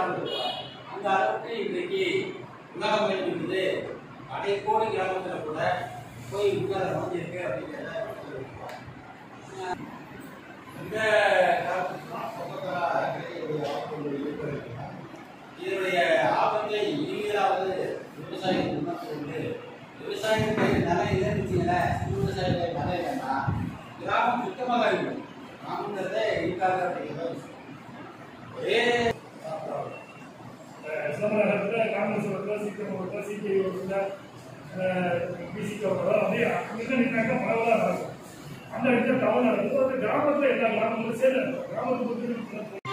கிராமத்தில் அந்த அளவுக்கு இன்றைக்கு உலகம் இருக்குது அடைக்கோடி கிராமத்தில் கூட போய் உட்கார அமைஞ்சிருக்கு அப்படிங்கிறத சொல்லியிருக்கோம். இந்த கிராமத்துக்கு தான் சொந்தக்கார அறக்கட்டளையுடைய ஆட்கள் இருக்கிறாங்க. இதனுடைய ஆபத்தை இனிமேலாவது விவசாயிகள் உணர்ந்து விவசாயிகளுடைய நிலை இருந்துச்சுங்கள விவசாயிகளுடைய நிலை இல்லைன்னா கிராமம் சுத்தமாக இருக்கும் கிராமங்கிறதே இருக்காது அப்படிங்கிறத விஷயம். ஒரே சிதம்பரத்தில் காங்கிரஸ் ஓட்டில் சிபிஎம் ஓட்டில் சிபிஐ ஓட்டில் பிசிக்கு ஓட்டில் அப்படியே அங்கே நின்னாக்க பரவலாக நடக்கும் அந்த இடத்துல டவுன் நடக்குது அது கிராமத்தில் எல்லா கிராமங்களும் சேர்ந்து நடக்கும். கிராமத்தை பொறுத்து